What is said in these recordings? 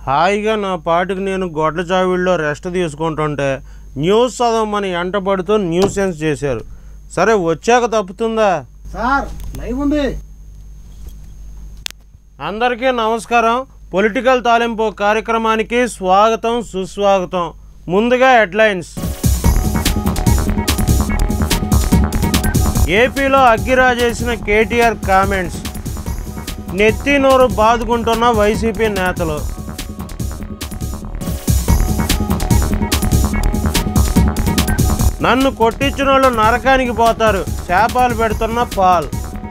హాయిగా నా పాటికి నేను గొడ్ల చావిడిలో రెస్ట్ తీసుకుంటుంటే న్యూస్ చదవమని ఎంటపడుతూ న్యూసెన్స్ చేశారు సరే వచ్చాక తప్పుతుందా సార్ లైవ్ ఉంది అందరికీ నమస్కారం పొలిటికల్ తాలింపు కార్యక్రమానికి స్వాగతం సుస్వాగతం ముందుగా హెడ్లైన్స్ ఏపీలో అగ్గిరాజేసిన కేటీఆర్ కామెంట్స్ నెత్తి నోరు బాదుకుంటున్న వైసీపీ నేతలు నన్ను కొట్టించిన వాళ్ళు నరకానికి పోతారు శాపాలు పెడుతున్న పాల్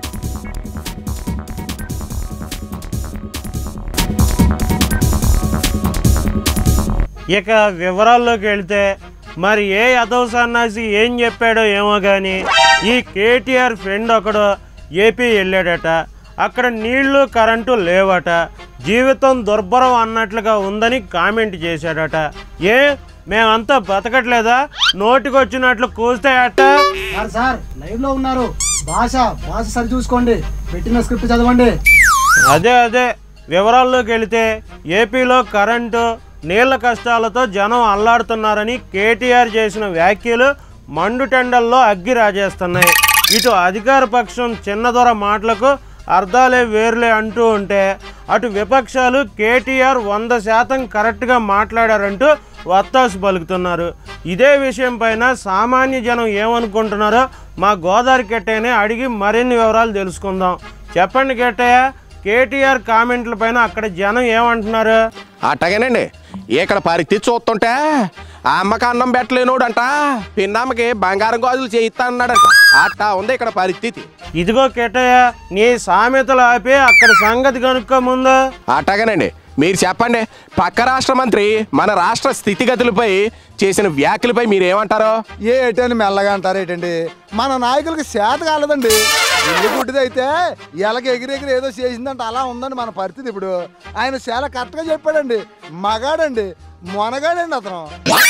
ఇక వివరాల్లోకి వెళ్తే మరి ఏ అదవ సన్నాసి ఏం చెప్పాడో ఏమో కానీ ఈ కేటీఆర్ ఫ్రెండ్ ఒకడు ఏపీ వెళ్ళాడట అక్కడ నీళ్లు కరెంటు లేవట జీవితం దుర్భరం అన్నట్లుగా ఉందని కామెంట్ చేశాడట ఏ మేమంతా బతకట్లేదా నోటికొచ్చినట్లు కూస్తే అట్ట సార్ సార్ లైవ్ లో ఉన్నారు భాష భాష సరి చూసుకోండి పెట్టిన స్క్రిప్ట్ చదవండి అదే అదే వివరాల్లోకి వెళితే ఏపీలో కరెంటు నీళ్ల కష్టాలతో జనం అల్లాడుతున్నారని కేటీఆర్ చేసిన వ్యాఖ్యలు మండుటెండల్లో అగ్గి రాజేస్తున్నాయి ఇటు అధికార పక్షం చిన్నదొర మాటలకు అర్థాలే వేర్లే అంటూ ఉంటే అటు విపక్షాలు కేటీఆర్ వంద శాతం కరెక్ట్గా మాట్లాడారంటూ వత్తాసు పలుకుతున్నారు ఇదే విషయం పైన సామాన్య జనం ఏమనుకుంటున్నారో మా గోదావరి కెట్టయ్యనే అడిగి మరిన్ని వివరాలు తెలుసుకుందాం చెప్పండి కెట్టయ్య కేటీఆర్ కామెంట్ల పైన అక్కడ జనం ఏమంటున్నారు అట్టగేనండి ఇక్కడ పరిస్థితి చూస్తుంటే ఆ అమ్మకి అన్నం పెట్టలేనోడంట పిన్నమ్మకి బంగారం గాజులు చేయిస్తా అన్నాడంట అట్టా ఉంది ఇక్కడ పరిస్థితి ఇదిగో కెట్టయ్య నీ సామెతలు ఆపి అక్కడ సంగతి కనుక్కో ముందు అట్టగేనండి మీరు చెప్పండి పక్క రాష్ట్ర మంత్రి మన రాష్ట్ర స్థితిగతులపై చేసిన వ్యాఖ్యలపై మీరేమంటారో ఏటని మెల్లగా అంటారు ఏంటండి మన నాయకులకి చేత కాలేదండి ఇల్లు గుడ్డిదైతే ఎలకి ఎగిరెగిరి ఏదో చేసిందంటే అలా ఉందండి మన పరిస్థితి ఇప్పుడు ఆయన చాలా కరెక్ట్గా చెప్పాడండి మగాడండి మొనగాడండి అతను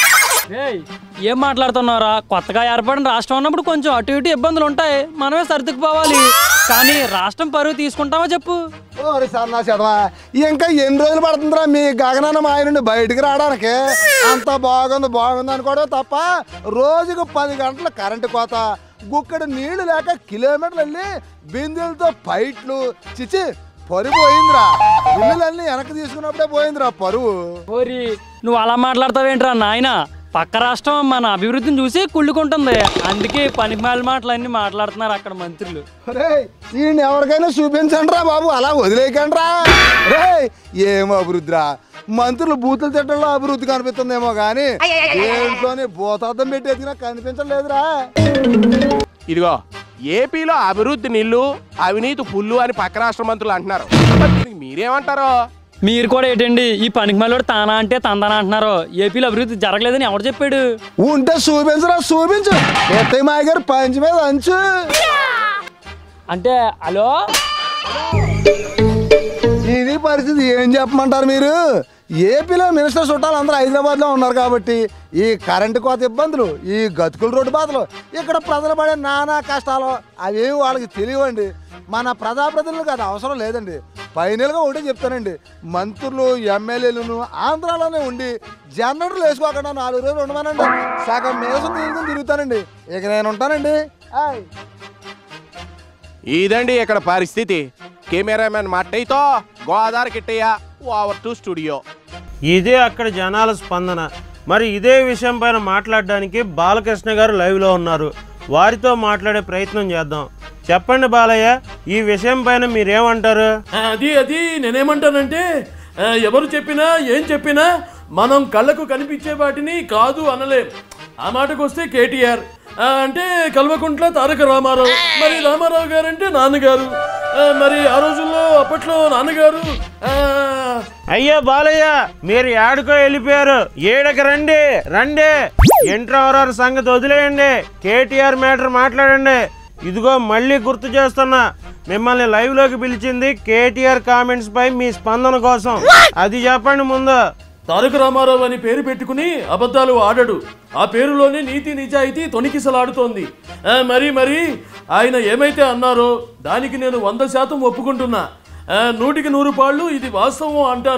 ఏయ్, ఏం మాట్లాడుతున్నారా కొత్తగా ఏర్పడిన రాష్ట్రం ఉన్నప్పుడు కొంచెం అటు ఇటు ఇబ్బందులు ఉంటాయి మనమే సర్దుకుపోవాలి కానీ రాష్ట్రం పరువు తీసుకుంటావా చెప్పు ఓరి సన్నా చదవా ఇంకా ఎన్ని రోజులు పడుతుందిరా మీ గగనాన్న మాయ నుండి బయటికి రావడానికి అంత బాగుంది బాగుంది అనుకోవడం తప్ప రోజుకు పది గంటల కరెంటు కోత గుక్కడు నీళ్లు లేక కిలోమీటర్లు వెళ్ళి బిందెలతో పైట్లు చిచి పరువు పోయిందిరా బిల్లులన్నీ వెనక్కి తీసుకున్నప్పుడే పోయిందిరా పరువు ఓరి నువ్వు అలా మాట్లాడతావేంట్రా నాయన పక్క రాష్ట్రం మన అభివృద్ధిని చూసి కుళ్ళుకుంటుంది అందుకే పనిమాల మాటలన్నీ మాట్లాడుతున్నారు అక్కడ మంత్రులు రే ఈయన ఎవరికైనా చూపించండి రా బాబు అలా వదిలేయకండి రా రే ఏం అభివృద్ధిరా మంత్రులు బూతులు తిట్టడంలో అభివృద్ధి కనిపిస్తుందేమో కానీ దేంట్లోనే భూతార్థం పెట్టి ఎదిగినా కనిపించలేదురా ఇదిగో ఏపీలో అభివృద్ధి నిల్లు అవినీతి పుల్లు అని పక్క రాష్ట్ర మంత్రులు అంటున్నారు మరి దీనికి మీరేమంటారో మీరు కూడా ఏంటండి ఈ పనికి మళ్ళీ తానా అంటే తందన అంటున్నారు ఏపీలో అభివృద్ధి జరగలేదని ఎవరు చెప్పాడు ఉంటే చూపించరా చూపించు ఎత్తయ్య మాయ గారు పంచి మీద అంచు అంటే హలో ఇది పరిస్థితి ఏం చెప్పమంటారు మీరు ఏపీలో మినిస్టర్ చుట్టాలు అందరూ హైదరాబాద్లో ఉన్నారు కాబట్టి ఈ కరెంటు కోత ఇబ్బందులు ఈ గతుకుల రోడ్డు బాధలు ఇక్కడ ప్రజలు పడే నానా కష్టాలు అవేమి వాళ్ళకి తెలియవండి మన ప్రజాప్రతినిధులకు అది అవసరం లేదండి ఫైనల్గా ఒకటే చెప్తానండి మంత్రులు ఎమ్మెల్యేలను ఆంధ్రాలోనే ఉండి జనరేటర్లు వేసుకోకుండా నాలుగు రోజులు ఉండమనండి సగం మేసం తీసుకుని తిరుగుతానండి ఇక నేను ఉంటానండి హాయ్ ఇదండి ఇక్కడ పరిస్థితి కెమెరామెన్ మట్టయితో Godavari Kittayya over to studio ఇదే అక్కడ జనాల స్పందన మరి ఇదే విషయం పైన మాట్లాడడానికి బాలకృష్ణ గారు లైవ్లో ఉన్నారు వారితో మాట్లాడే ప్రయత్నం చేద్దాం చెప్పండి బాలయ్య ఈ విషయం పైన మీరేమంటారు ఆ, అది అది నేనేమంటానంటే ఆ, ఎవరు చెప్పినా ఏం చెప్పినా మనం కళ్ళకు కనిపించే వాటిని కాదు అనలేం ఆ మాటకు వస్తే కేటీఆర్ ఆ, అంటే కల్వకుంట్ల తారక రామారావు మరి రామారావు గారు అంటే నాన్నగారు ఆ, మరి ఆ రోజుల్లో అప్పట్లో నాన్నగారు ఆ, అయ్యా బాలయ్య మీరు ఏడుకో వెళ్ళిపోయారు ఏడకి రండి రండి ఇంట్రవరారు సంగతి వదిలేయండి కేటీఆర్ మ్యాటర్ మాట్లాడండి ఇదిగో మళ్ళీ గుర్తు చేస్తున్నా మిమ్మల్ని లైవ్లోకి పిలిచింది కేటీఆర్ కామెంట్స్ పై మీ స్పందన కోసం అది చెప్పండి ముందు తారక రామారావు అని పేరు పెట్టుకుని అబద్ధాలు ఆడడు ఆ పేరులోనే నీతి నిజాయితీ తొణికిసలాడుతోంది ఆ, మరి మరి ఆయన ఏమైతే అన్నారో దానికి నేను వంద శాతం ఒప్పుకుంటున్నా ఆ, నూటికి నూరు పాళ్ళు ఇది వాస్తవం అంటాను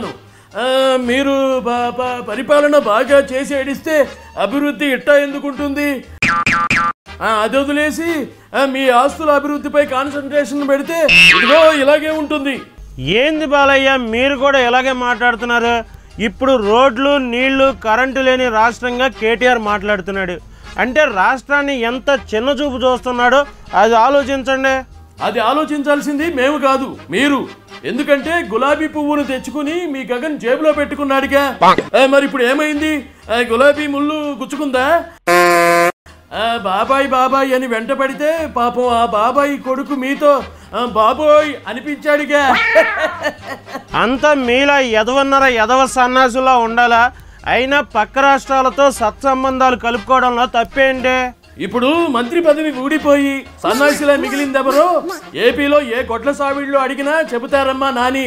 ఆ, మీరు ప- ప- పరిపాలన బాగా చేసి ఏడిస్తే అభివృద్ధి ఇట్టా ఎందుకుంటుంది ఆ, అది వదిలేసి ఆ, మీ ఆస్తుల అభివృద్ధిపై కాన్సన్ట్రేషన్ పెడితే ఇదిగో ఇలాగే ఉంటుంది ఏంది బాలయ్య మీరు కూడా ఇలాగే మాట్లాడుతున్నారు ఇప్పుడు రోడ్లు నీళ్లు కరెంటు లేని రాష్ట్రంగా కేటీఆర్ మాట్లాడుతున్నాడు అంటే రాష్ట్రాన్ని ఎంత చిన్న చూపు చూస్తున్నాడో అది ఆలోచించండి అది ఆలోచించాల్సింది మేము కాదు మీరు ఎందుకంటే గులాబీ పువ్వును తెచ్చుకుని మీ గగన్ జేబులో పెట్టుకున్నాడుగా ఆ, మరి ఇప్పుడు ఏమైంది ఆ, గులాబీ ముళ్ళు గుచ్చుకుందా ఆ, బాబాయ్ బాబాయ్ అని వెంట పడితే పాపం ఆ బాబాయ్ కొడుకు మీతో ఆ, బాబోయ్ అనిపించాడుగా అంతా మీలా ఎదవన్నర ఎదవ సన్నాసులా ఉండాలా అయినా పక్క రాష్ట్రాలతో సత్సంబంధాలు కలుపుకోవడంలో తప్పేంటి ఇప్పుడు మంత్రి పదవి ఊడిపోయి సన్నాసిలా మిగిలిందెవరో ఏపీలో ఏ గొడ్ల సావిళ్ళు అడిగినా చెబుతారమ్మా నాని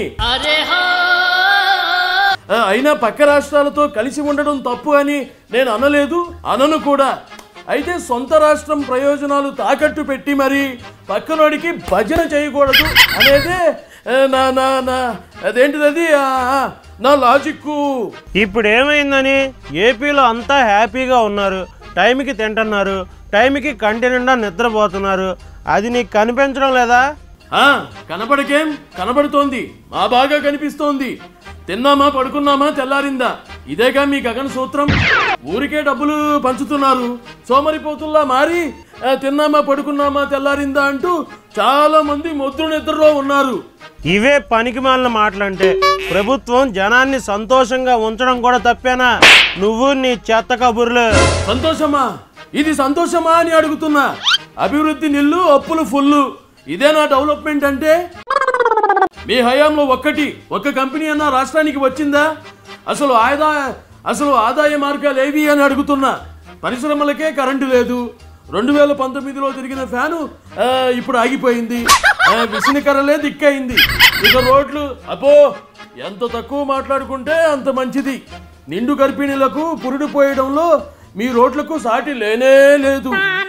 ఆ, అయినా పక్క రాష్ట్రాలతో కలిసి ఉండడం తప్పు అని నేను అనలేదు అనను కూడా అయితే సొంత రాష్ట్రం ప్రయోజనాలు తాకట్టు పెట్టి మరి పక్కనోడికి భజన చేయకూడదు అనేదే ఆ, నా నా నా అదేంటిది అది ఆ, ఆ, నా లాజిక్కు ఇప్పుడు ఏమైందని ఏపీలో అంతా హ్యాపీగా ఉన్నారు టైంకి తింటున్నారు టైంకి కంటి నిండా నిద్రపోతున్నారు అది నీకు కనిపించడం లేదా ఆ, కనపడకేం కనబడుతోంది మా బాగా కనిపిస్తోంది తిన్నామా పడుకున్నామా తెల్లారిందా ఇదేగా మీ గగన సూత్రం ఊరికే డబ్బులు పంచుతున్నారు సోమరిపోతుల్లా మారి ఆ, తిన్నామా పడుకున్నామా తెల్లారిందా అంటూ చాలా మంది మొద్దు నిద్రలో ఉన్నారు ఇవే పనికిమాలిన మాటలంటే ప్రభుత్వం జనాన్ని సంతోషంగా ఉంచడం కూడా తప్పేనా నువ్వు నీ చెత్త కబుర్లు సంతోషమా ఇది సంతోషమా అని అడుగుతున్నా అభివృద్ధి నిల్లు అప్పులు ఫుల్లు ఇదే నా డెవలప్మెంట్ అంటే మీ హయాంలో ఒక్కటి ఒక్క కంపెనీ అన్న రాష్ట్రానికి వచ్చిందా అసలు ఆదాయ అసలు ఆదాయ మార్గాలు ఏవి అని అడుగుతున్నా పరిశ్రమలకే కరెంటు లేదు రెండు వేల పంతొమ్మిదిలో తిరిగిన ఫ్యాను ఆ, ఇప్పుడు ఆగిపోయింది ఆ, విసినికరలే దిక్కయింది ఇక రోడ్లు అపో ఎంత తక్కువ మాట్లాడుకుంటే అంత మంచిది నిండు గర్భిణీలకు పురుడు పోయడంలో మీ రోడ్లకు సాటి లేనే లేదు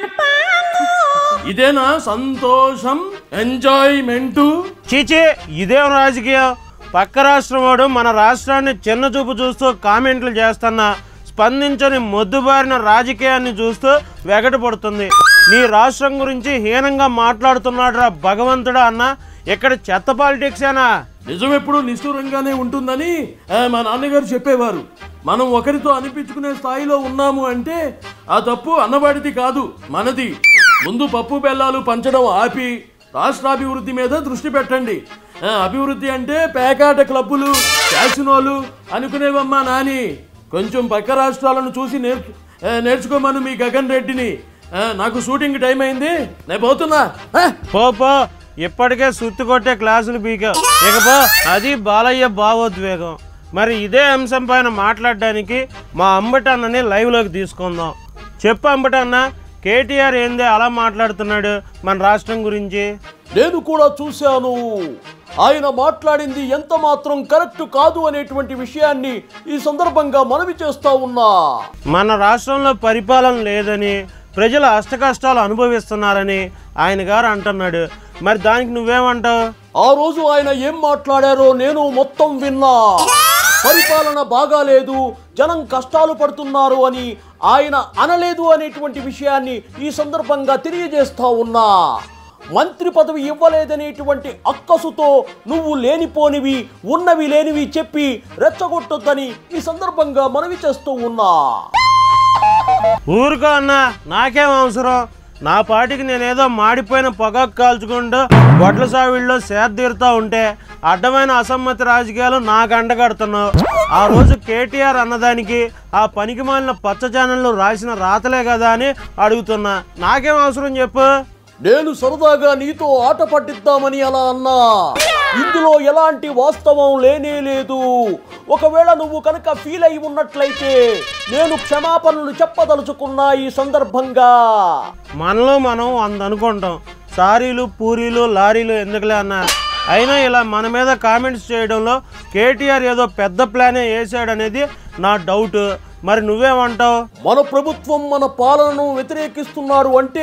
ఇదేనా సంతోషం ఎంజాయ్మెంటు చీచీ ఇదేం రాజకీయం పక్క రాష్ట్రం వాడు మన రాష్ట్రాన్ని చిన్న చూపు చూస్తూ కామెంట్లు చేస్తున్నా స్పందించని మొద్దుబారిన రాజకీయాన్ని చూస్తూ వెగట పడుతుంది నీ రాష్ట్రం గురించి హీనంగా మాట్లాడుతున్నాడురా భగవంతుడా అన్న ఇక్కడ చెత్త పాలిటిక్సేనా నిజం ఎప్పుడు నిష్ఠూరంగానే ఉంటుందని ఆ, మా నాన్నగారు చెప్పేవారు మనం ఒకరితో అనిపించుకునే స్థాయిలో ఉన్నాము అంటే ఆ తప్పు అన్నవాడిది కాదు మనది ముందు పప్పు బెల్లాలు పంచడం ఆపి రాష్ట్రాభివృద్ధి మీద దృష్టి పెట్టండి ఆ, అభివృద్ధి అంటే పేకాట క్లబ్బులు క్యాసినోలు అనుకునేవమ్మా నాని కొంచెం పక్క రాష్ట్రాలను చూసి నేర్చు ఆ, నేర్చుకోమను మీ గగన్ రెడ్డిని ఆ, నాకు షూటింగ్ టైం అయింది నేను పోతున్నా ఆ? పో పో ఇప్పటికే సుత్తి కొట్టే క్లాసులు పీకా ఇకపో అది బాలయ్య భావోద్వేగం మరి ఇదే అంశం పైన మాట్లాడడానికి మా అంబటన్నని లైవ్లోకి తీసుకుందాం చెప్పు అంబటన్న కేటీఆర్ ఏంది అలా మాట్లాడుతున్నాడు మన రాష్ట్రం గురించి నేను కూడా చూశాను ఆయన మాట్లాడింది ఎంత మాత్రం కరెక్ట్ కాదు అనేటువంటి విషయాన్ని ఈ సందర్భంగా మనవి చేస్తా ఉన్నా మన రాష్ట్రంలో పరిపాలన లేదని ప్రజలు అష్టకష్టాలు అనుభవిస్తున్నారని ఆయన గారు అంటున్నాడు మరి దానికి నువ్వేమంటావు ఆ రోజు ఆయన ఏం మాట్లాడారో నేను మొత్తం విన్నా పరిపాలన బాగాలేదు జనం కష్టాలు పడుతున్నారు అని ఆయన అనలేదు అనేటువంటి విషయాన్ని ఈ సందర్భంగా తెలియజేస్తా ఉన్నా మంత్రి పదవి ఇవ్వలేదనేటువంటి అక్కసుతో నువ్వు లేనిపోనివి ఉన్నవి లేనివి చెప్పి రెచ్చగొట్టొద్దని ఈ సందర్భంగా మనవి చేస్తూ ఉన్నా ఊరుకో అన్నా నాకేం అవసరం నా పాటికి నేనేదో మాడిపోయిన పొగాకు కాల్చుకుంటూ గొడ్ల సావిడిలో సేద్దీరుతా ఉంటే అడ్డమైన అసమ్మతి రాజకీయాలు నాకు అండగడుతున్నావు ఆ రోజు కేటీఆర్ అన్నదానికి ఆ పనికి మాలిన పచ్చ ఛానళ్ళు రాసిన రాతలే కదా అని అడుగుతున్నా నాకేం అవసరం చెప్పు నేను సరదాగా నీతో ఆట పట్టిద్దామని అలా అన్నా ఇందులో ఎలాంటి వాస్తవం లేనే లేదు ఒకవేళ నువ్వు కనుక ఫీల్ అయి ఉన్నట్లయితే నేను క్షమాపణలు చెప్పదలుచుకున్నా ఈ సందర్భంగా మనలో మనం అంత అనుకుంటాం సారీలు పూరీలు లారీలు ఎందుకులే అన్న అయినా ఇలా మన మీద కామెంట్స్ చేయడంలో కేటీఆర్ ఏదో పెద్ద ప్లానే వేసాడనేది నా డౌట్ మరి నువ్వేమంటావు మన ప్రభుత్వం మన పాలనను వ్యతిరేకిస్తున్నారు అంటే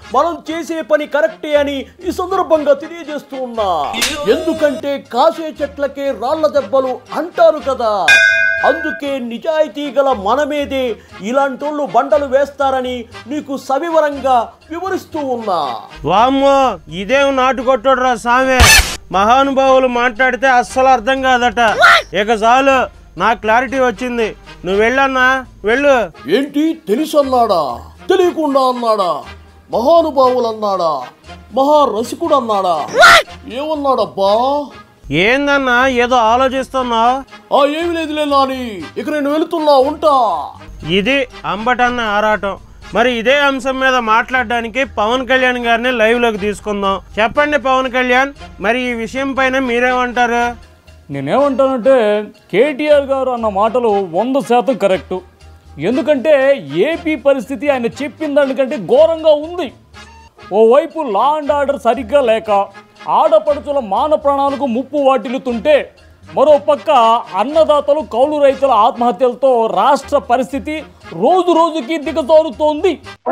మనం చేసే పని కరెక్టే అని ఈ సందర్భంగా తెలియజేస్తూ ఉన్నా ఎందుకంటే కాసే చెట్లకే రాళ్ల దెబ్బలు అంటారు కదా అందుకే నిజాయితీ గల మనమేదే ఇలాంటోళ్ళు బండలు వేస్తారని నీకు సవివరంగా వివరిస్తూ ఉన్నా వామ్మో ఇదేం నాటు కొట్టుడురా సామె మహానుభావులు మాట్లాడితే అస్సలు అర్థం కాదట ఇక చాలు నా క్లారిటీ వచ్చింది నువ్వు వెళ్ళన్నా వెళ్ళు ఏంటి తెలుసన్నాడా తెలియకుండా అన్నాడా మహానుభావులు అన్నాడా మహారసికుడు అన్నాడా ఏమన్నాడబ్బా ఏందన్నా ఏదో ఆలోచిస్తున్నావు ఆ ఏమి లేదులే నాని ఇక నేను వెళుతున్నా ఉంటా ఇది అంబటన్న ఆరాటం మరి ఇదే అంశం మీద మాట్లాడడానికి పవన్ కళ్యాణ్ గారిని లైవ్లోకి తీసుకుందాం చెప్పండి పవన్ కళ్యాణ్ మరి ఈ విషయం పైన మీరేమంటారు నేనేమంటానంటే కేటీఆర్ గారు అన్న మాటలు వంద శాతం కరెక్టు ఎందుకంటే ఏపీ పరిస్థితి ఆయన చెప్పిన దానికంటే ఘోరంగా ఉంది ఓవైపు లా అండ్ ఆర్డర్ సరిగ్గా లేక ఆడపడుచుల మాన ప్రాణాలకు ముప్పు వాటిల్లుతుంటే మరో పక్క అన్నదాతలు కౌలు రైతుల ఆత్మహత్యలతో రాష్ట్ర పరిస్థితి రోజు రోజుకి దిగజారుతోంది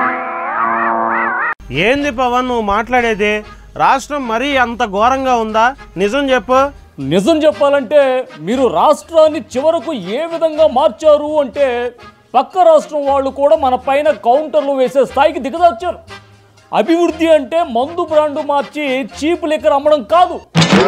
ఏంది పవన్ నువ్వు మాట్లాడేది రాష్ట్రం మరీ అంత ఘోరంగా ఉందా నిజం చెప్పు నిజం చెప్పాలంటే మీరు రాష్ట్రాన్ని చివరకు ఏ విధంగా మార్చారు అంటే పక్క రాష్ట్రం వాళ్ళు కూడా మన పైన కౌంటర్లు వేసే స్థాయికి దిగజార్చారు అభివృద్ధి అంటే మందు బ్రాండు మార్చి చీప్ లిక్కర్ అమ్మడం కాదు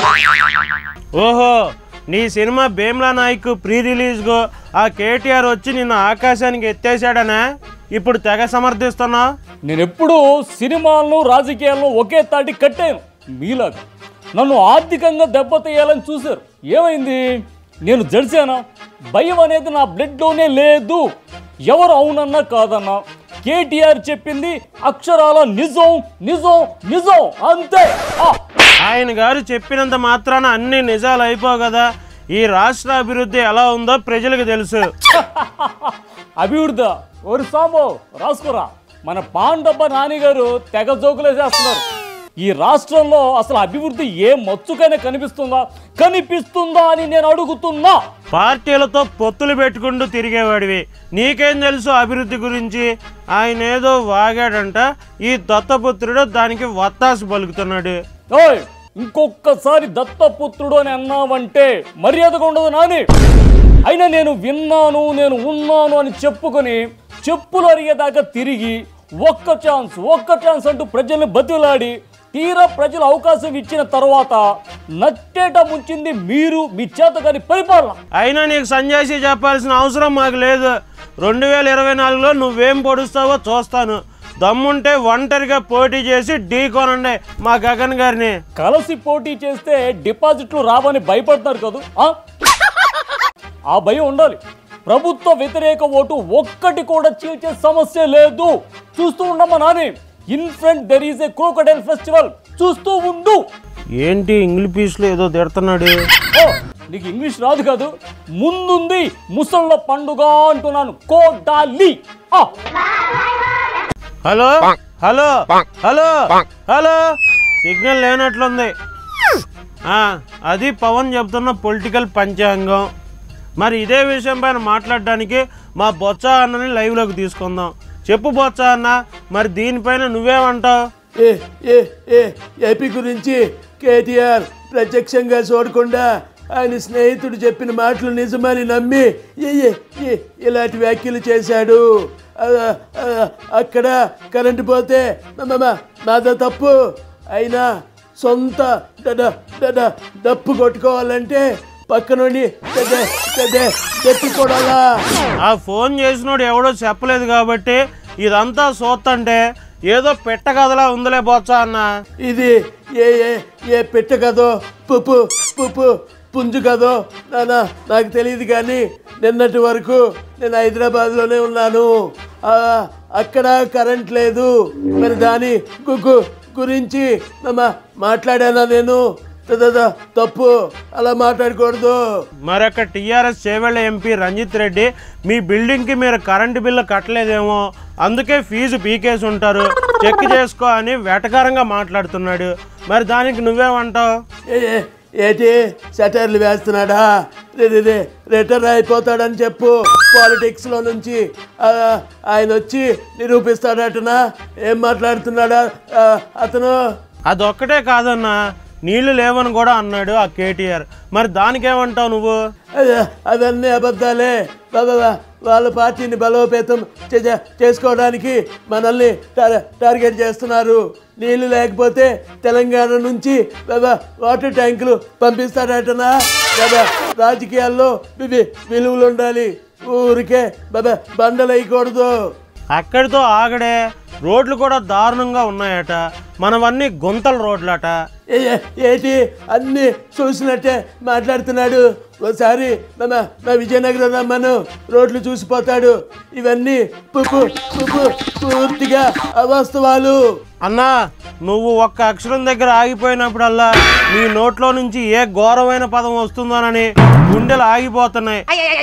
ఓహో నీ సినిమా భీమ్లా నాయక్ ప్రీ రిలీజ్గో ఆ కేటీఆర్ వచ్చి నిన్ను ఆకాశానికి ఎత్తేసాడనా ఇప్పుడు తెగ సమర్థిస్తున్నావు నేను ఎప్పుడూ సినిమాలను రాజకీయాలను ఒకే తాటి కట్టాను మీలాగా నన్ను ఆర్థికంగా దెబ్బతీయాలని చూశారు ఏమైంది నేను జడిసానా భయం అనేది నా బ్లడ్లోనే లేదు ఎవరు అవునన్నా కాదన్నా కేటీఆర్ చెప్పింది అక్షరాల నిజం నిజం నిజం అంతే ఆ! ఆయన గారు చెప్పినంత మాత్రాన అన్ని నిజాలు అయిపోవు కదా ఈ రాష్ట్ర అభివృద్ధి ఎలా ఉందో ప్రజలకు తెలుసు అభివృద్ధి ఓరి సాంబో రాసుకోరా మన పాండబ్బ నానిగారు తెగ జోకులేసేస్తున్నారు ఈ రాష్ట్రంలో అసలు అభివృద్ధి ఏ మచ్చుకైనా కనిపిస్తుందా కనిపిస్తుందా అని నేను అడుగుతున్నా పార్టీలతో పొత్తులు పెట్టుకుంటూ తిరిగేవాడివి నీకేం తెలుసు అభివృద్ధి గురించి ఆయన ఏదో వాగాడంట ఈ దత్తపుత్రుడు దానికి వత్తాసు పలుకుతున్నాడు ఓయ్ ఇంకొక్కసారి దత్తపుత్రుడు అని అన్నావంటే మర్యాదగా ఉండదు నాని అయినా నేను విన్నాను నేను ఉన్నాను అని చెప్పుకొని చెప్పులు అరిగేదాకా తిరిగి ఒక్క ఛాన్స్ ఒక్క ఛాన్స్ అంటూ ప్రజల్ని బతిలాడి తీరా ప్రజలు అవకాశం ఇచ్చిన తర్వాత నట్టేట ముంచింది మీరు మీ చేతగాని పరిపాలన అయినా నీకు సంజాసి చెప్పాల్సిన అవసరం మాకు లేదు రెండు వేల ఇరవై నాలుగులో నువ్వేం పొడుస్తావో చూస్తాను దమ్ముంటే ఒంటరిగా పోటీ చేసి ఢీ కొనండి మా గగన్ గారిని కలిసి పోటీ చేస్తే డిపాజిట్లు రావని భయపడతారు కదూ ఆ? ఆ భయం ఉండాలి ప్రభుత్వ వ్యతిరేక ఓటు ఒక్కటి కూడా చీల్చే సమస్య లేదు చూస్తూ ఉండమ్మా Nani in front there is a crocodile festival చూస్తూ ఉండు ఏంటి ఇంగ్లీష్ పీస్లో ఏదో తిడుతున్నాడు ఓ నీకు ఇంగ్లీష్ రాదు కాదు ముందుంది ముసళ్ళ పండుగ అంటున్నాను కోడాలి ఆ hello hello hello hello signal లేనట్లుంది ఆ, అది పవన్ చెప్తున్న పొలిటికల్ పంచాంగం మరి ఇదే విషయం పైన మాట్లాడడానికి మా బొత్స అన్నని లైవ్లోకి తీసుకుందాం చెప్పు బొత్స అన్న మరి దీనిపైన నువ్వేమంటావు ఏ ఏ ఏ ఏపీ గురించి కేటీఆర్ ప్రత్యక్షంగా చూడకుండా ఆయన స్నేహితుడు చెప్పిన మాటలు నిజమని నమ్మి ఏ ఏ ఏ ఇలాంటి వ్యాఖ్యలు చేశాడు ఆ, ఆ, అక్కడ కరెంటు పోతే మ- మ- నాదో తప్పు అయినా సొంత డడ డడ డప్పు కొట్టుకోవాలంటే పక్కనుండి డడ డడ డప్పు కొడాలా ఆ ఫోన్ చేసినోడు ఎవడో చెప్పలేదు కాబట్టి ఇదంతా సోత్తంటే ఏదో పెట్ట కథలా ఉందిలే బొత్స అన్న ఇది ఏ ఏ ఏ పెట్ట కదో పుప్పు పుప్పు పుంజు కదో నానా నాకు తెలియదు కానీ నిన్నటి వరకు నేను హైదరాబాద్లోనే ఉన్నాను ఆ, అక్కడ కరెంట్ లేదు మరి దాని గుగ్గు గురించి మా- మాట్లాడానా నేను తద తప్పు అలా మాట్లాడకూడదు మరొక టీఆర్ఎస్ చేవెళ్ళ ఎంపీ రంజిత్ రెడ్డి మీ బిల్డింగ్కి మీరు కరెంటు బిల్లు కట్టలేదేమో అందుకే ఫీజు పీకేసి ఉంటారు చెక్ చేసుకో అని వెటకారంగా మాట్లాడుతున్నాడు మరి దానికి నువ్వేమంటావు ఏ ఏ- ఏంటి సెటర్లు వేస్తున్నాడా రిటైర్ అయిపోతాడని చెప్పు పాలిటిక్స్ లో నుంచి ఆ, ఆయన వచ్చి నిరూపిస్తాడటనా ఏం మాట్లాడుతున్నాడా ఆ, అతను అదొక్కటే కాదన్నా నీళ్లు లేవని కూడా అన్నాడు ఆ కేటీఆర్ మరి దానికేమంటావు నువ్వు అదే, అవన్నీ అబద్ధాలే బాబా వాళ్ళ పార్టీని బలోపేతం చే- చే- చేసుకోవడానికి మనల్ని టార్- టార్గెట్ చేస్తున్నారు నీళ్లు లేకపోతే తెలంగాణ నుంచి బాబా వాటర్ ట్యాంకులు పంపిస్తారటనా బాబా రాజకీయాల్లో వి- విలువలు ఉండాలి ఊరికే బాబా బండలు వేయకూడదు అక్కడితో ఆగడే రోడ్లు కూడా దారుణంగా ఉన్నాయట మనవన్నీ గుంతల రోడ్లట ఏ- ఏ- ఏంటి అన్ని చూసినట్టే మాట్లాడుతున్నాడు ఓసారి మన మా విజయనగరం రమ్మను రోడ్లు చూసిపోతాడు ఇవన్నీ పు- పు- పు- పు- పూర్తిగా అవాస్తవాలు అన్నా నువ్వు ఒక్క అక్షరం దగ్గర ఆగిపోయినప్పుడల్లా నీ నోట్లో నుంచి ఏ ఘోరమైన పదం వస్తుందోనని గుండెలు ఆగిపోతున్నాయి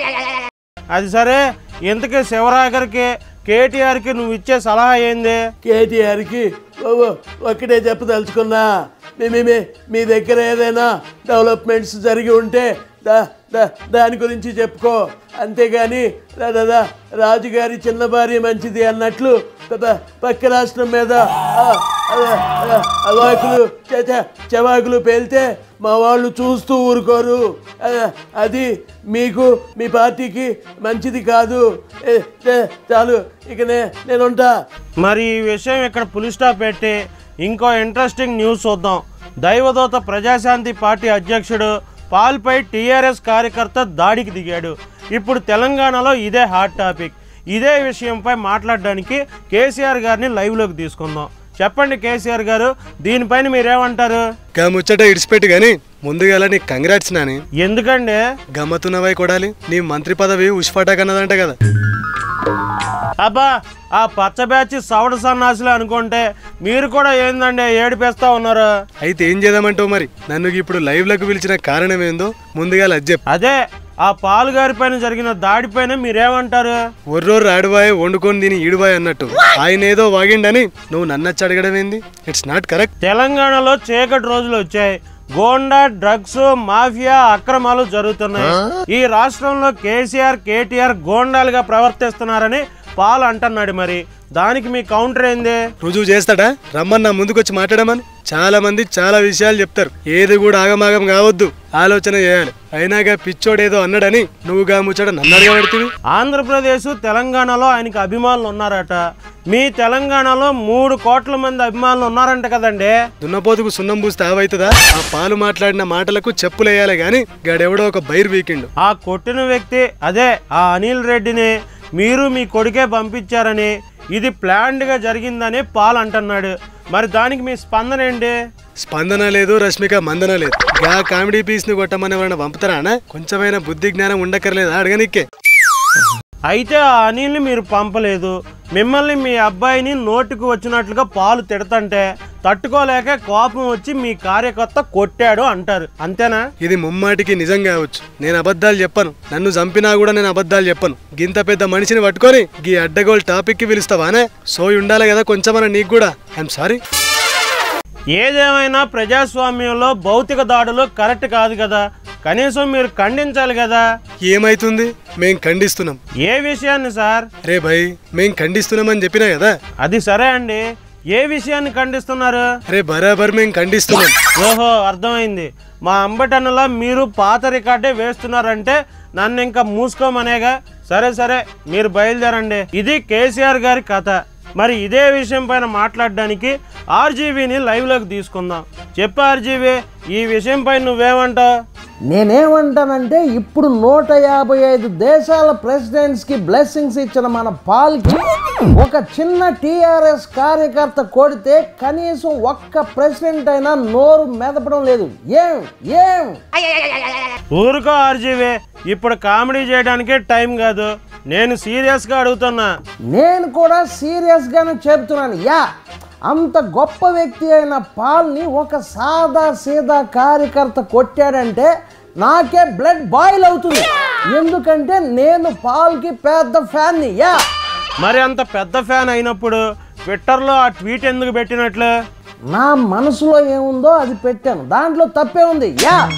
అది సరే ఇంతకీ శివరాగర్కి కేటీఆర్కి నువ్వు ఇచ్చే సలహా ఏంది కేటీఆర్కి ఓ- ఓ- ఒక్కటే చెప్పదలుచుకున్నా మీ మీ- మీ మీ దగ్గర ఏదైనా డెవలప్మెంట్స్ జరిగి ఉంటే దా దా- దాని గురించి చెప్పుకో అంతేగాని రా- రా- రా, రాజుగారి చిన్న భార్య మంచిది అన్నట్లు ప- పక్క రాష్ట్రం మీద ఆ, ఆ, ఆ, అవాకులు చ- చ- చవాకులు పేలితే మా వాళ్ళు చూస్తూ ఊరుకోరు ఆ, అది మీకు మీ పార్టీకి మంచిది కాదు ఏ, ఏ, చాలు ఇక నే నేనుంటా మరి ఈ విషయం ఇక్కడ పులి స్టాప్ పెట్టి ఇంకో ఇంట్రెస్టింగ్ న్యూస్ చూద్దాం దైవదూత ప్రజాశాంతి పార్టీ అధ్యక్షుడు పాల్పై టీఆర్ఎస్ కార్యకర్త దాడికి దిగాడు ఇప్పుడు తెలంగాణలో ఇదే హాట్ టాపిక్ ఇదే విషయంపై మాట్లాడడానికి కేసీఆర్ గారిని లైవ్లోకి తీసుకుందాం చెప్పండి కేసీఆర్ గారు దీనిపైన మీరేమంటారు గా ముచ్చట ఇడిచిపెట్టి గాని ముందుగా నీకు కంగ్రాట్స్ నాని ఎందుకండి గమ్మతున్నవై కొడాలి నీ మంత్రి పదవి ఉష్పాటాకన్నదంట కదా అబ్బా ఆ పచ్చ బ్యాచ్ సవడ సన్నాసులు అనుకుంటే మీరు కూడా ఏందండి ఏడిపేస్తా ఉన్నారు అయితే ఏం చేద్దామంటావు మరి నన్ను ఇప్పుడు లైవ్ లకు పిలిచిన కారణం ఏందో ముందుగా లజ్జెప్ అదే ఆ పాలుగారి పైన జరిగిన దాడిపైన మీరేమంటారు ఒర్రోరు ఆడుబాయ్ వండుకొని దీని ఈడుబాయ్ అన్నట్టు ఆయన ఏదో వాగిండని నువ్వు నన్నచ్చి అడగడం ఏంది ఇట్స్ నాట్ కరెక్ట్ తెలంగాణలో చీకటి రోజులు వచ్చాయి గోండా డ్రగ్స్ మాఫియా అక్రమాలు జరుగుతున్నాయి ఈ రాష్ట్రంలో కేసీఆర్ కేటీఆర్ గోండాలుగా ప్రవర్తిస్తున్నారని పాల్ అంటున్నాడు మరి దానికి మీ కౌంటర్ ఏంది రుజువు చేస్తాడా రమ్మని నా ముందుకొచ్చి మాట్లాడమని చాలా మంది చాలా విషయాలు చెప్తారు ఏది కూడా ఆగమాగం కావద్దు ఆలోచన చేయాలి అయినాగా పిచ్చోడేదో అన్నాడని నువ్వుగా ముచ్చట నన్ను అడగబెడుతుంది ఆంధ్రప్రదేశ్ తెలంగాణలో ఆయనకి అభిమానులు ఉన్నారట మీ తెలంగాణలో మూడు కోట్ల మంది అభిమానులు ఉన్నారంట కదండి దున్నపోతుకు సున్నం పూస్తే ఆవైతుందా ఆ పాలు మాట్లాడిన మాటలకు చెప్పులేయాలి గాని గాడెవడో ఒక బైర్ వీకిండు ఆ కొట్టిన వ్యక్తి అదే ఆ అనిల్ రెడ్డిని మీరు మీ కొడుకే పంపించారని ఇది ప్లాన్డ్గా జరిగిందని పాల్ అంటున్నాడు మరి దానికి మీ స్పందన ఏంటి స్పందన లేదు రష్మిక మందన లేదు గా కామెడీ పీస్ ని కొట్టమని ఎవరైనా పంపుతారా అన్న? కొంచెమైనా బుద్ధి జ్ఞానం ఉండక్కర్లేదా అడగనిక్కే అయితే ఆ అనిల్ని మీరు పంపలేదు మిమ్మల్ని మీ అబ్బాయిని నోటికి వచ్చినట్లుగా పాలు తిడతంటే తట్టుకోలేక కోపం వచ్చి మీ కార్యకర్త కొట్టాడు అంటారు అంతేనా ఇది ముమ్మాటికి నిజం కావచ్చు నేను అబద్ధాలు చెప్పను నన్ను చంపినా కూడా నేను అబద్ధాలు చెప్పను గింత పెద్ద మనిషిని పట్టుకొని గీ అడ్డగోల్ టాపిక్ కి పిలుస్తావానే సోయి ఉండాలి కదా కొంచెమన్నా నీకు కూడా ఐఎమ్ సారీ ఏదేమైనా ప్రజాస్వామ్యంలో భౌతిక దాడులు కరెక్ట్ కాదు కదా కనీసం మీరు ఖండించాలి కదా ఏమైతుంది మేం ఖండిస్తున్నాం ఏ విషయాన్ని సార్ రే భయ్ మేం ఖండిస్తున్నామని చెప్పినా కదా అది సరే అండి ఏ విషయాన్ని ఖండిస్తున్నారు రే బరాబర్ మేం ఖండిస్తున్నాం ఓహో అర్థమైంది మా అంబటన్నలా మీరు పాత రికార్డే వేస్తున్నారంటే నన్ను ఇంకా మూసుకోమనేగా సరే సరే మీరు బయలుదేరండి ఇది కేసీఆర్ గారి కథ మరి ఇదే విషయం పైన మాట్లాడడానికి ఆర్జీవీని లైవ్లోకి తీసుకుందాం చెప్పు ఆర్జీవీ ఈ విషయం పైన నువ్వేమంటావు నేనేమంటానంటే ఇప్పుడు నూట యాభై ఐదు దేశాల ప్రెసిడెంట్స్కి బ్లెస్సింగ్స్ ఇచ్చిన మన పాల్కి ఒక చిన్న టీఆర్ఎస్ కార్యకర్త కొడితే కనీసం ఒక్క ప్రెసిడెంట్ అయినా నోరు మెదపడం లేదు ఏం ఏం ఊరుకో ఆర్జీవీ ఇప్పుడు కామెడీ చేయడానికే టైం కాదు నేను సీరియస్గా అడుగుతున్నా నేను కూడా సీరియస్గానే చెప్తున్నాను యా అంత గొప్ప వ్యక్తి అయిన పాల్ని ఒక సాదా సీదా కార్యకర్త కొట్టాడంటే నాకే బ్లడ్ బాయిల్ అవుతుంది ఎందుకంటే నేను పాల్కి పెద్ద ఫ్యాన్ని యా మరి అంత పెద్ద ఫ్యాన్ అయినప్పుడు ట్విట్టర్లో ఆ ట్వీట్ ఎందుకు పెట్టినట్లు నా మనసులో ఏముందో అది పెట్టాను దాంట్లో తప్పే ఉంది యా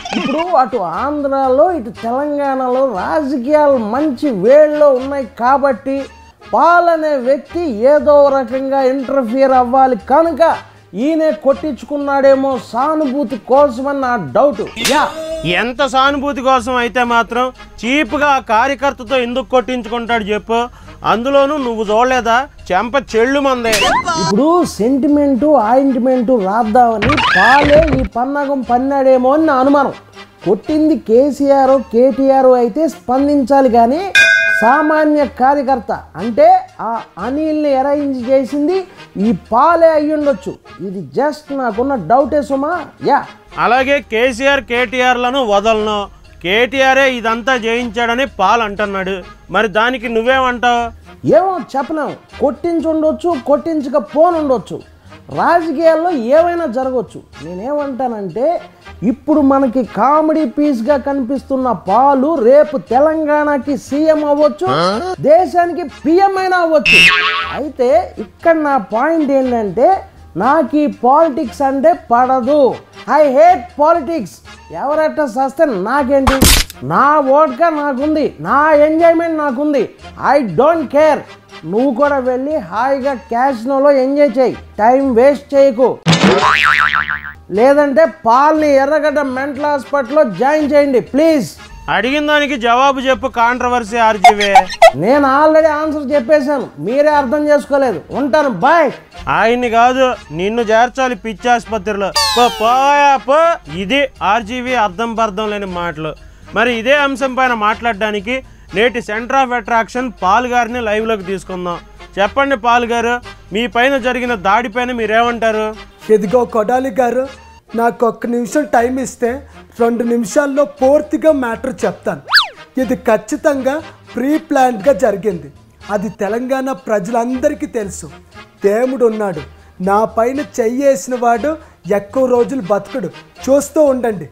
ఇప్పుడు అటు ఆంధ్రాలో ఇటు తెలంగాణలో రాజకీయాలు మంచి వేళ్ళలో ఉన్నాయి కాబట్టి పాల్ అనే వ్యక్తి ఏదో రకంగా ఇంటర్ఫియర్ అవ్వాలి కనుక ఈయనే కొట్టించుకున్నాడేమో సానుభూతి కోసమని నా డౌట్ యా ఎంత సానుభూతి కోసం అయితే మాత్రం చీప్గా ఆ కార్యకర్తతో ఎందుకు కొట్టించుకుంటాడు చెప్పు అందులోనూ నువ్వు చూడలేదా చెంప చెళ్ళు మందే ఇప్పుడు సెంటిమెంటు ఆయింట్మెంటు రాద్దామని పాలే ఈ పన్నాగం పన్నాడేమో అని నా అనుమానం కొట్టింది కేసీఆర్ కేటీఆర్ అయితే స్పందించాలి కానీ సామాన్య కార్యకర్త అంటే ఆ అనిల్ని అరేంజ్ చేసింది ఈ పాలే అయ్యుండొచ్చు ఇది జస్ట్ నాకున్న డౌటే సుమా యా అలాగే కేసీఆర్ కేటీఆర్లను వదలను కేటీఆరే ఇదంతా జయించాడని పాల్ అంటున్నాడు మరి దానికి నువ్వేమంటావు ఏమో చెప్పలేము కొట్టించుండొచ్చు కొట్టించకపోనుండొచ్చు రాజకీయాల్లో ఏమైనా జరగవచ్చు నేనేమంటానంటే ఇప్పుడు మనకి కామెడీ పీస్గా కనిపిస్తున్న పాలు రేపు తెలంగాణకి సీఎం అవ్వచ్చు దేశానికి పిఎం అయినా అవ్వచ్చు అయితే ఇక్కడ నా పాయింట్ ఏంటంటే నాకు ఈ పాలిటిక్స్ అంటే పడదు ఐ హేట్ పాలిటిక్స్ ఎవరట్ట సస్తే నాకేంటి నా ఓట్గా నాకుంది నా ఎంజాయ్మెంట్ నాకుంది ఐ డోంట్ కేర్ నువ్వు కూడా వెళ్ళి హాయిగా క్యాసినోలో ఎంజాయ్ చేయి టైం వేస్ట్ చేయకు లేదంటే పాల్ని ఎర్రగడ్డ మెంటల్ హాస్పిటల్లో జాయిన్ చేయండి ప్లీజ్ అడిగిన దానికి జవాబు చెప్పు కాంట్రవర్సీ ఆర్జీవే నేను ఆల్రెడీ ఆన్సర్ చెప్పేశాను మీరే అర్థం చేసుకోలేదు ఉంటాను బాయ్ ఆయన్ని కాదు నిన్ను చేర్చాలి పిచ్చి ఆసుపత్రిలో పో, పోయా పో ఇది ఆర్జీవీ అర్థం పర్థం లేని మాటలు మరి ఇదే అంశం పైన మాట్లాడడానికి నేటి సెంటర్ ఆఫ్ అట్రాక్షన్ పాల్ గారిని లైవ్లోకి తీసుకుందాం చెప్పండి పాల్ గారు మీ పైన జరిగిన దాడిపైన మీరేమంటారు ఇదిగో కొడాలి గారు నాకు ఒక్క నిమిషం టైం ఇస్తే రెండు నిమిషాల్లో పూర్తిగా మ్యాటర్ చెప్తాను ఇది ఖచ్చితంగా ప్రీ ప్లాన్డ్గా జరిగింది అది తెలంగాణ ప్రజలందరికీ తెలుసు దేవుడు ఉన్నాడు నా పైన చెయ్యేసిన వాడు ఎక్కువ రోజులు బతుకుడు చూస్తూ ఉండండి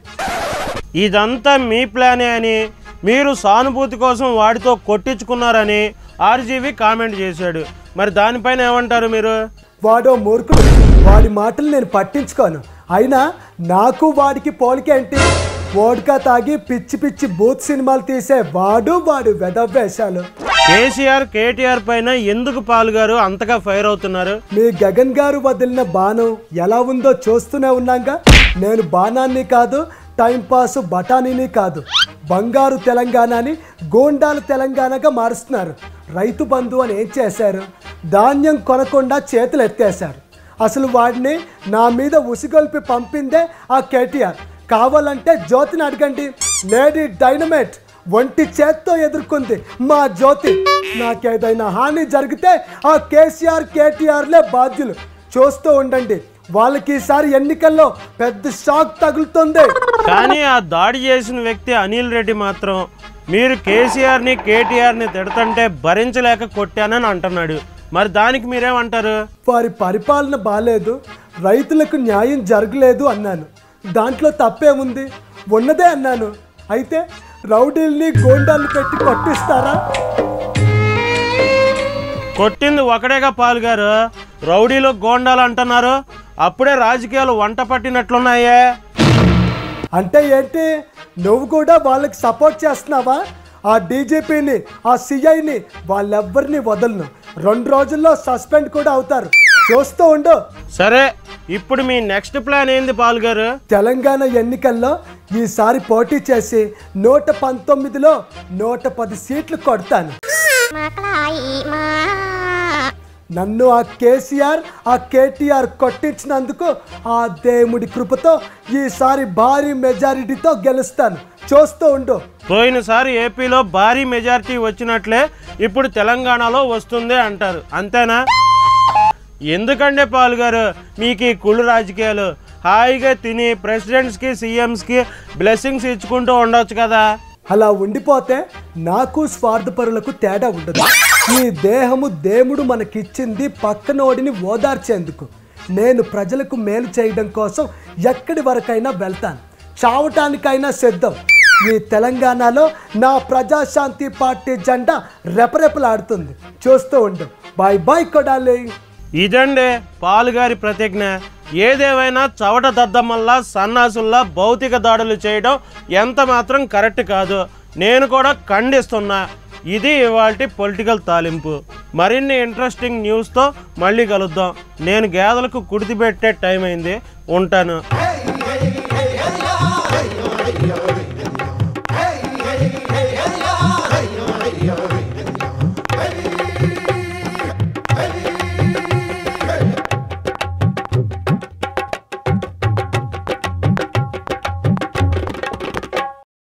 ఇదంతా మీ ప్లానే అని మీరు సానుభూతి కోసం వాడితో కొట్టించుకున్నారని ఆర్జీవీ కామెంట్ చేశాడు మరి దానిపైన ఏమంటారు మీరు వాడో మూర్ఖుడు వాడి మాటలు నేను పట్టించుకోను అయినా నాకు వాడికి పోలికేంటి వోడ్కా తాగి పిచ్చి పిచ్చి బూత్ సినిమాలు తీసే వాడు వాడు వెదవేషాలు కేసీఆర్ కేటీఆర్ పైన ఎందుకు పాల్గారు అంతగా ఫైర్ అవుతున్నారు మీ గగన్ గారు వదిలిన బాణం ఎలా ఉందో చూస్తూనే ఉన్నాగా నేను బాణాన్ని కాదు టైంపాస్ బఠానీని కాదు బంగారు తెలంగాణని గోండాల తెలంగాణగా మారుస్తున్నారు రైతు బంధు అని ఏం చేశారు ధాన్యం కొనకుండా చేతులు ఎత్తేశారు అసలు వాడిని నా మీద ఉసిగొల్పి పంపిందే ఆ కేటీఆర్ కావాలంటే జ్యోతిని అడగండి లేడీ డైనమేట్ ఒంటి చేత్తో ఎదుర్కొంది మా జ్యోతి నాకేదైనా హాని జరిగితే ఆ కేసీఆర్ కేటీఆర్లే బాధ్యులు చూస్తూ ఉండండి వాళ్ళకి ఈసారి ఎన్నికల్లో పెద్ద షాక్ తగులుతుంది కానీ ఆ దాడి చేసిన వ్యక్తి అనిల్ రెడ్డి మాత్రం మీరు కేసీఆర్ని కేటీఆర్ని తిడుతుంటే భరించలేక కొట్టానని అంటున్నాడు మరి దానికి మీరేమంటారు వారి పరిపాలన బాలేదు రైతులకు న్యాయం జరగలేదు అన్నాను దాంట్లో తప్పేముంది ఉన్నదే అన్నాను అయితే రౌడీల్ని గోండాలు పెట్టి కొట్టిస్తారా కొట్టింది ఒకడేగా పాల్గారు రౌడీలో గోండాలు అంటున్నారు అప్పుడే రాజకీయాలు వంట పట్టినట్లున్నాయే అంటే ఏంటి నువ్వు కూడా వాళ్ళకి సపోర్ట్ చేస్తున్నావా ఆ డీజీపీని ఆ సిఐని వాళ్ళెవ్వరిని వదలను రెండు రోజుల్లో సస్పెండ్ కూడా అవుతారు చూస్తూ ఉండు సరే ఇప్పుడు మీ నెక్స్ట్ ప్లాన్ ఏంది పాల్గారు తెలంగాణ ఎన్నికల్లో ఈసారి పోటీ చేసి నూట పంతొమ్మిదిలో నూట పది సీట్లు కొడతాను నన్ను ఆ కేసీఆర్ ఆ కేటీఆర్ కొట్టించినందుకు ఆ దేవుడి కృపతో ఈసారి భారీ మెజారిటీతో గెలుస్తాను చూస్తూ ఉండు పోయినసారి ఏపీలో భారీ మెజారిటీ వచ్చినట్లే ఇప్పుడు తెలంగాణలో వస్తుంది అంటారు అంతేనా ఎందుకంటే పాల్గారు మీకు ఈ కుళ్ళు రాజకీయాలు హాయిగా తిని ప్రెసిడెంట్స్కి సీఎంస్కి బ్లెస్సింగ్స్ ఇచ్చుకుంటూ ఉండొచ్చు కదా అలా ఉండిపోతే నాకు స్వార్థపరులకు తేడా ఉండదు ఈ దేహము దేవుడు మనకిచ్చింది పక్కనోడిని ఓదార్చేందుకు నేను ప్రజలకు మేలు చేయడం కోసం ఎక్కడి వరకైనా వెళ్తాను చావటానికైనా సిద్ధం ఈ తెలంగాణలో నా ప్రజాశాంతి పార్టీ జెండా రెపరెపలాడుతుంది చూస్తూ ఉండు బాయ్ బాయ్ కొడాలి ఇదండే పాలుగారి ప్రతిజ్ఞ ఏదేమైనా చవట దద్దమ్మల్లా సన్నాసుల్లా భౌతిక దాడులు చేయడం ఎంత మాత్రం కరెక్ట్ కాదు నేను కూడా ఖండిస్తున్నా ఇది ఇవాల్టి పొలిటికల్ తాలింపు మరిన్ని ఇంట్రెస్టింగ్ న్యూస్తో మళ్ళీ కలుద్దాం నేను గేదెలకు కుడితి పెట్టే టైం అయింది ఉంటాను